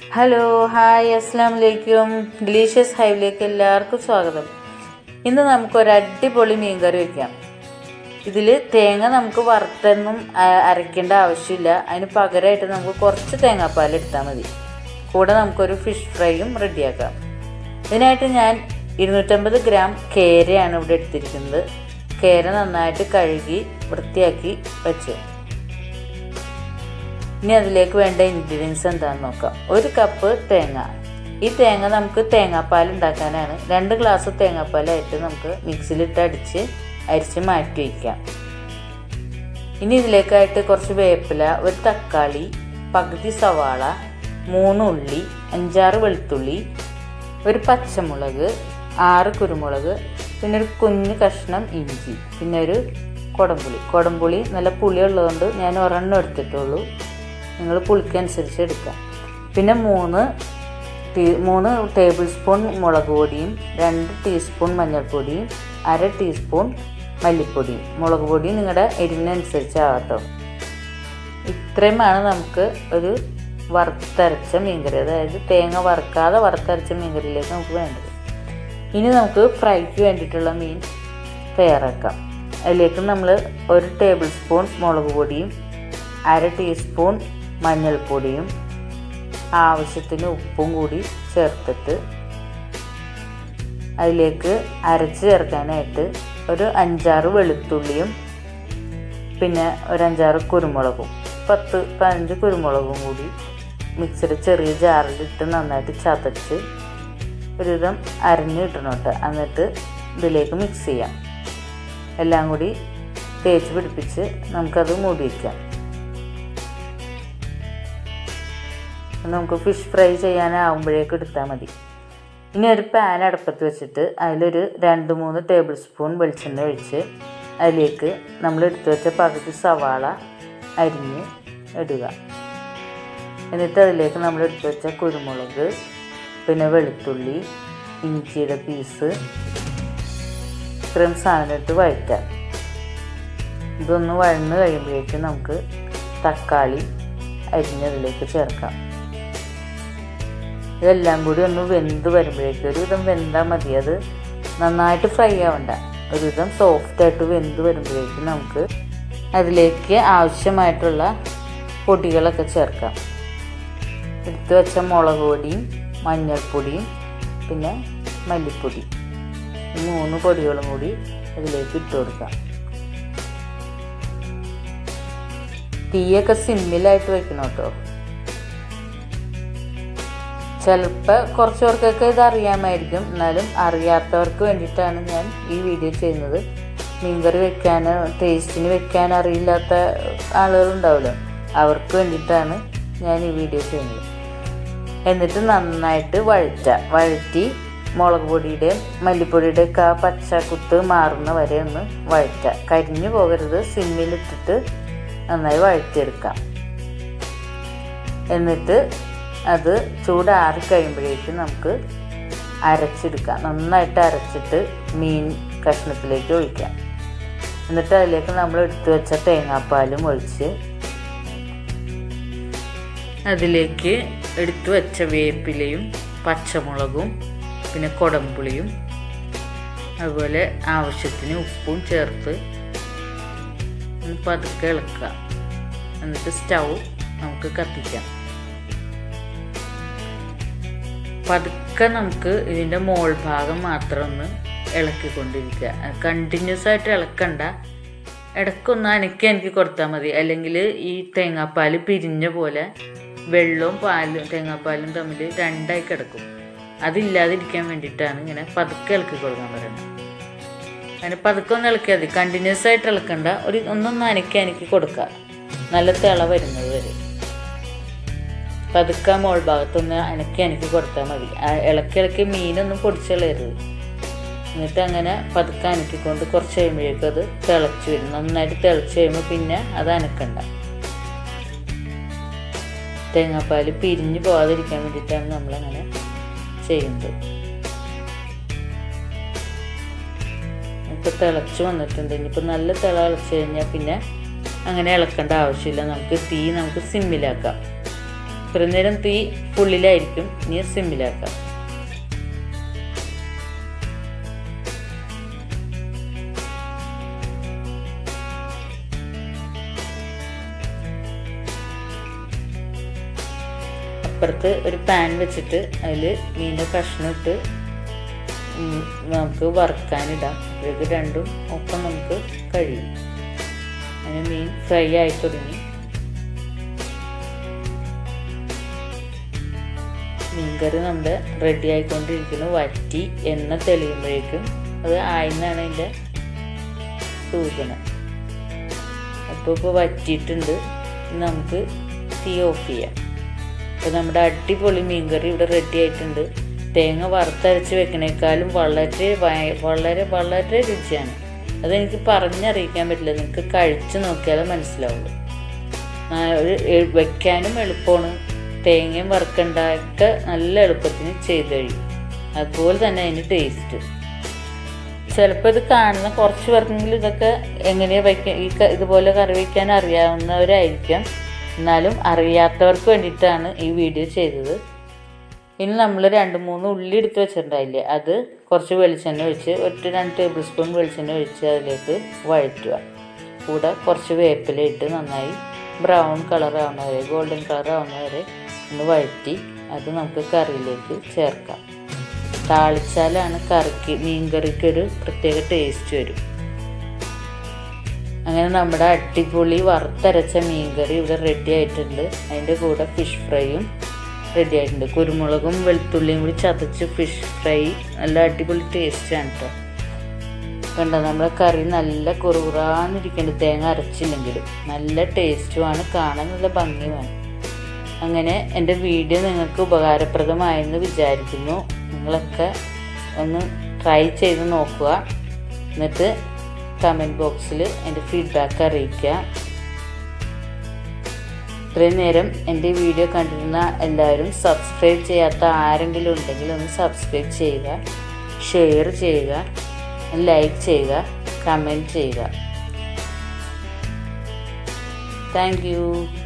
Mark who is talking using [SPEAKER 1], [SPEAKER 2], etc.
[SPEAKER 1] hello hi അസ്സാം വലൈക്കും delicious ഹൈവിലേക്ക് എല്ലാവർക്കും സ്വാഗതം ഇന്ന് നമുക്കൊരു അടിപൊളി മീൻകറി വയ്ക്കാം ഇതിൽ തേങ്ങ നമുക്ക് വറുത്തൊന്നും അ- അരയ്ക്കേണ്ട ആവശ്യമില്ല അതിന് പകരമായിട്ട് നമുക്ക് കുറച്ച് തേങ്ങാപ്പാൽ എടുത്താൽ മതി കൂടെ നമുക്കൊരു ഫിഷ് ഫ്രൈയും റെഡിയാക്കാം ഇതിനായിട്ട് ഞാൻ ഇരുന്നൂറ്റമ്പത് ഗ്രാം കേരയാണ് ഇവിടെ എടുത്തിരിക്കുന്നത് കേര നന്നായിട്ട് കഴുകി വൃത്തിയാക്കി വെച്ചു ഇനി അതിലേക്ക് വേണ്ട ഇൻഗ്രീഡിയൻസ് എന്താണെന്ന് നോക്കാം ഒരു കപ്പ് തേങ്ങ ഈ തേങ്ങ നമുക്ക് തേങ്ങാപ്പാൽ ഉണ്ടാക്കാനാണ് രണ്ട് ഗ്ലാസ് തേങ്ങാപ്പാലായിട്ട് നമുക്ക് മിക്സിയിലിട്ട് അടിച്ച് അരിച്ച് മാറ്റി വയ്ക്കാം ഇനി ഇതിലേക്കായിട്ട് കുറച്ച് വേപ്പില ഒരു തക്കാളി പകുതി സവാള മൂന്ന് ഉള്ളി അഞ്ചാറ് വെളുത്തുള്ളി ഒരു പച്ചമുളക് ആറ് കുരുമുളക് പിന്നെ ഒരു കുഞ്ഞ് കഷ്ണം ഇഞ്ചി പിന്നെ ഒരു കുടംപുളി കുടംപുളി നല്ല പുളി ഉള്ളതുകൊണ്ട് ഞാൻ ഒരെണ്ണം എടുത്തിട്ടുള്ളൂ നിങ്ങൾ പുളിക്കനുസരിച്ച് എടുക്കാം പിന്നെ മൂന്ന് ടീ മൂന്ന് ടേബിൾ സ്പൂൺ മുളക് പൊടിയും രണ്ട് ടീസ്പൂൺ മഞ്ഞൾപ്പൊടിയും അര ടീസ്പൂൺ മല്ലിപ്പൊടിയും മുളക് പൊടി നിങ്ങളുടെ എരിവിനനുസരിച്ച് ആകട്ടോ ഇത്രയുമാണ് നമുക്ക് ഒരു വറുത്തരച്ച മീൻകറി അതായത് തേങ്ങ വറുക്കാതെ വറുത്തരച്ച മീൻകറിയിലേക്ക് നമുക്ക് വേണ്ടത് ഇനി നമുക്ക് ഫ്രൈക്ക് വേണ്ടിയിട്ടുള്ള മീൻ തയ്യാറാക്കാം അതിലേക്ക് നമ്മൾ ഒരു ടേബിൾ സ്പൂൺ മുളക് പൊടിയും അര ടീസ്പൂൺ മഞ്ഞൾപ്പൊടിയും ആവശ്യത്തിന് ഉപ്പും കൂടി ചേർത്തിട്ട് അതിലേക്ക് അരച്ച് ചേർക്കാനായിട്ട് ഒരു അഞ്ചാറ് വെളുത്തുള്ളിയും പിന്നെ ഒരു അഞ്ചാറ് കുരുമുളകും പത്ത് പതിനഞ്ച് കുരുമുളകും കൂടി മിക്സിയുടെ ചെറിയ ജാറിലിട്ട് നന്നായിട്ട് ചതച്ച് ഒരുവിധം അരഞ്ഞ് കിട്ടണം കേട്ടോ എന്നിട്ട് ഇതിലേക്ക് മിക്സ് ചെയ്യാം എല്ലാം കൂടി തേച്ച് പിടിപ്പിച്ച് നമുക്കത് മൂടി വയ്ക്കാം നമുക്ക് ഫിഷ് ഫ്രൈ ചെയ്യാനാവുമ്പോഴേക്ക് എടുത്താൽ മതി ഇനി ഒരു പാൻ അടുപ്പത്ത് വെച്ചിട്ട് അതിലൊരു രണ്ട് മൂന്ന് ടേബിൾ സ്പൂൺ വെളിച്ചെണ്ണ ഒഴിച്ച് അതിലേക്ക് നമ്മൾ എടുത്തു വെച്ച പകുതി സവാള അരിഞ്ഞ് ഇടുക എന്നിട്ട് അതിലേക്ക് നമ്മൾ എടുത്തു വെച്ച കുരുമുളക് പിന്നെ വെളുത്തുള്ളി ഇഞ്ചിയുടെ പീസ് ഇത്രയും സാധനം ഇട്ട് വഴറ്റാം ഇതൊന്ന് വഴന്ന് കഴിയുമ്പോഴേക്കും നമുക്ക് തക്കാളി അരിഞ്ഞതിലേക്ക് ചേർക്കാം ഇതെല്ലാം കൂടി ഒന്ന് വെന്ത് വരുമ്പോഴേക്കും ഒരുവിധം വെന്താൽ മതി അത് നന്നായിട്ട് ഫ്രൈ ആവണ്ട ഒരുവിധം സോഫ്റ്റായിട്ട് വെന്ത് വരുമ്പോഴേക്കും നമുക്ക് അതിലേക്ക് ആവശ്യമായിട്ടുള്ള പൊടികളൊക്കെ ചേർക്കാം എടുത്തു വെച്ച മുളക് പൊടിയും മഞ്ഞൾപ്പൊടിയും പിന്നെ മല്ലിപ്പൊടി ഈ മൂന്ന് പൊടികളും കൂടി ഇതിലേക്ക് ഇട്ട് കൊടുക്കാം തീയൊക്കെ സിമ്മിലായിട്ട് വെക്കണം കേട്ടോ ചിലപ്പോൾ കുറച്ച് പേർക്കൊക്കെ ഇത് അറിയാമായിരിക്കും എന്നാലും അറിയാത്തവർക്ക് വേണ്ടിയിട്ടാണ് ഞാൻ ഈ വീഡിയോ ചെയ്യുന്നത് മീൻകറി വെക്കാൻ ടേസ്റ്റിന് വെക്കാൻ അറിയില്ലാത്ത ആളുകളുണ്ടാവുമല്ലോ അവർക്ക് വേണ്ടിയിട്ടാണ് ഞാൻ ഈ വീഡിയോ ചെയ്യുന്നത് എന്നിട്ട് നന്നായിട്ട് വഴറ്റ വഴറ്റി മുളക് പൊടിയുടെയും മല്ലിപ്പൊടിയുടെ ഒക്കെ ആ പച്ച കുത്ത് മാറുന്ന വരെ ഒന്ന് വഴറ്റ കരിഞ്ഞു പോകരുത് സിമ്മിലിട്ടിട്ട് നന്നായി വഴറ്റിയെടുക്കാം എന്നിട്ട് അത് ചൂടാറി കഴിയുമ്പോഴേക്കും നമുക്ക് അരച്ചെടുക്കാം നന്നായിട്ട് അരച്ചിട്ട് മീൻ കഷ്ണത്തിലേക്ക് ഒഴിക്കാം എന്നിട്ട് അതിലേക്ക് നമ്മൾ എടുത്തു വെച്ച തേങ്ങാപ്പാലും ഒഴിച്ച് അതിലേക്ക് എടുത്തു വെച്ച വേപ്പിലയും പച്ചമുളകും പിന്നെ കുടംപുളിയും അതുപോലെ ആവശ്യത്തിന് ഉപ്പും ചേർത്ത് ഒന്ന് പതുക്കെ ഇളക്കുക എന്നിട്ട് സ്റ്റൗ നമുക്ക് കത്തിക്കാം പതുക്കെ നമുക്ക് ഇതിൻ്റെ മോൾ ഭാഗം മാത്രം ഒന്ന് ഇളക്കിക്കൊണ്ടിരിക്കുക കണ്ടിന്യൂസ് ആയിട്ട് ഇളക്കണ്ട ഇടയ്ക്കൊന്ന് അനക്കി എനിക്ക് കൊടുത്താൽ മതി അല്ലെങ്കിൽ ഈ തേങ്ങാപ്പാൽ പിരിഞ്ഞ പോലെ വെള്ളവും പാലും തേങ്ങാപ്പാലും തമ്മിൽ രണ്ടായി കിടക്കും അതില്ലാതിരിക്കാൻ വേണ്ടിയിട്ടാണ് ഇങ്ങനെ പതുക്കെ ഇളക്കി കൊടുക്കാൻ പറയുന്നത് അങ്ങനെ പതുക്കെ ഒന്ന് ഇളക്കിയാൽ മതി കണ്ടിന്യൂസ് ആയിട്ട് ഇളക്കണ്ട ഒരു ഒന്നൊന്ന് അനക്കി അനക്കി കൊടുക്കുക നല്ല തിള വരുന്നത് വരെ പതുക്കെ ആ മോൾ ഭാഗത്തൊന്ന് അനക്കി അനക്കി കൊടുത്താൽ മതി ആ ഇളക്കി ഇളക്കി മീനൊന്നും പൊടിച്ചുകളയരുത് എന്നിട്ട് അങ്ങനെ പതുക്കെ അനക്കിക്കൊണ്ട് കുറച്ച് കഴിയുമ്പോഴേക്കും അത് തിളച്ച് വരും നന്നായിട്ട് തിളച്ച് കഴിയുമ്പോൾ പിന്നെ അത് അനക്കണ്ട തേങ്ങാപ്പാൽ പിരിഞ്ഞു പോകാതിരിക്കാൻ വേണ്ടിയിട്ടാണ് നമ്മളങ്ങനെ ചെയ്യുന്നത് ഇപ്പോൾ തിളച്ച് വന്നിട്ടുണ്ട് ഇനിയിപ്പോൾ നല്ല തിള തിളച്ച് കഴിഞ്ഞാൽ പിന്നെ അങ്ങനെ ഇളക്കേണ്ട ആവശ്യമില്ല നമുക്ക് തീ നമുക്ക് സിമ്മിലാക്കാം ഇത്ര നേരം തീ ഫുള്ളിലായിരിക്കും ഇനി സിമ്മിലാക്കാം അപ്പുറത്ത് ഒരു പാൻ വെച്ചിട്ട് അതിൽ മീനിൻ്റെ കഷ്ണം ഇട്ട് ഉം, നമുക്ക് വറുക്കാനിടാം അപ്പോഴേക്ക് രണ്ടും ഒപ്പം നമുക്ക് കഴിയും അങ്ങനെ മീൻ ഫ്രൈ ആയി തുടങ്ങി മീൻകറി നമ്മുടെ റെഡി ആയിക്കൊണ്ടിരിക്കുന്നു വറ്റി എണ്ണ തെളിയുമ്പോഴേക്കും അത് ആയിന്നാണ് അതിൻ്റെ സൂചന അപ്പോൾ ഇപ്പോൾ വറ്റിയിട്ടുണ്ട് ഇനി നമുക്ക് തീ ഓഫ് ചെയ്യാം അപ്പോൾ നമ്മുടെ അടിപൊളി മീൻകറി ഇവിടെ റെഡി ആയിട്ടുണ്ട് തേങ്ങ വറുത്തരച്ച് വെക്കണേക്കാളും വളരെ വയ- വളരെ വളരെ രുചിയാണ് അതെനിക്ക് പറഞ്ഞറിയിക്കാൻ പറ്റില്ല നിങ്ങൾക്ക് കഴിച്ച് നോക്കിയാലേ മനസ്സിലാവുള്ളൂ ആ, ഒരു എ- വെക്കാനും എളുപ്പമാണ് തേങ്ങയും വറുക്കണ്ടൊക്കെ നല്ല എളുപ്പത്തിന് ചെയ്ത് കഴിയും അതുപോലെ തന്നെ അതിന് ടേസ്റ്റ് ചിലപ്പോൾ ഇത് കാണുന്ന കുറച്ച് പേർക്കെങ്കിലും ഇതൊക്കെ എങ്ങനെയാണ് വയ്ക്കുക ഈ ക- ഇതുപോലെ കറി വയ്ക്കാൻ അറിയാവുന്നവരായിരിക്കാം എന്നാലും അറിയാത്തവർക്ക് വേണ്ടിയിട്ടാണ് ഈ വീഡിയോ ചെയ്തത് ഇനി നമ്മൾ രണ്ട് മൂന്ന് ഉള്ളി എടുത്ത് വെച്ചിട്ടുണ്ടായില്ലേ അത് കുറച്ച് വെളിച്ചെണ്ണ ഒഴിച്ച് ഒറ്റ രണ്ട് ടേബിൾ സ്പൂൺ വെളിച്ചെണ്ണ ഒഴിച്ച് അതിലേക്ക് വഴറ്റുക കൂടെ കുറച്ച് വേപ്പില ഇട്ട് നന്നായി ബ്രൗൺ കളർ ആവുന്ന വരെ ഗോൾഡൻ കളർ ആവുന്ന വരെ ഒന്ന് വഴറ്റി അത് നമുക്ക് കറിയിലേക്ക് ചേർക്കാം താളിച്ചാലാണ് കറിക്ക് മീൻ കറിക്ക് ഒരു പ്രത്യേക ടേസ്റ്റ് വരും അങ്ങനെ നമ്മുടെ അടിപൊളി വറുത്തരച്ച മീൻകറി ഇവിടെ റെഡി ആയിട്ടുണ്ട് അതിൻ്റെ കൂടെ ഫിഷ് ഫ്രൈയും റെഡി ആയിട്ടുണ്ട് കുരുമുളകും വെളുത്തുള്ളിയും കൂടി ചതച്ച് ഫിഷ് ഫ്രൈ നല്ല അടിപൊളി ടേസ്റ്റാണ് കേട്ടോ കണ്ടോ നമ്മുടെ കറി നല്ല കുറുകുറാന്നിരിക്കുന്നുണ്ട് തേങ്ങ അരച്ചില്ലെങ്കിലും നല്ല ടേസ്റ്റുമാണ് കാണാൻ നല്ല ഭംഗിയുമാണ് അങ്ങനെ എൻ്റെ വീഡിയോ നിങ്ങൾക്ക് ഉപകാരപ്രദമായെന്ന് വിചാരിക്കുന്നു നിങ്ങളൊക്കെ ഒന്ന് ട്രൈ ചെയ്ത് നോക്കുക എന്നിട്ട് കമൻറ്റ് ബോക്സിൽ എൻ്റെ ഫീഡ്ബാക്ക് അറിയിക്കുക ഇത്രയും നേരം എൻ്റെ വീഡിയോ കണ്ടിരുന്ന എല്ലാവരും സബ്സ്ക്രൈബ് ചെയ്യാത്ത ആരെങ്കിലും ഉണ്ടെങ്കിൽ ഒന്ന് സബ്സ്ക്രൈബ് ചെയ്യുക ഷെയർ ചെയ്യുക ലൈക്ക് ചെയ്യുക കമൻറ്റ് ചെയ്യുക താങ്ക് യു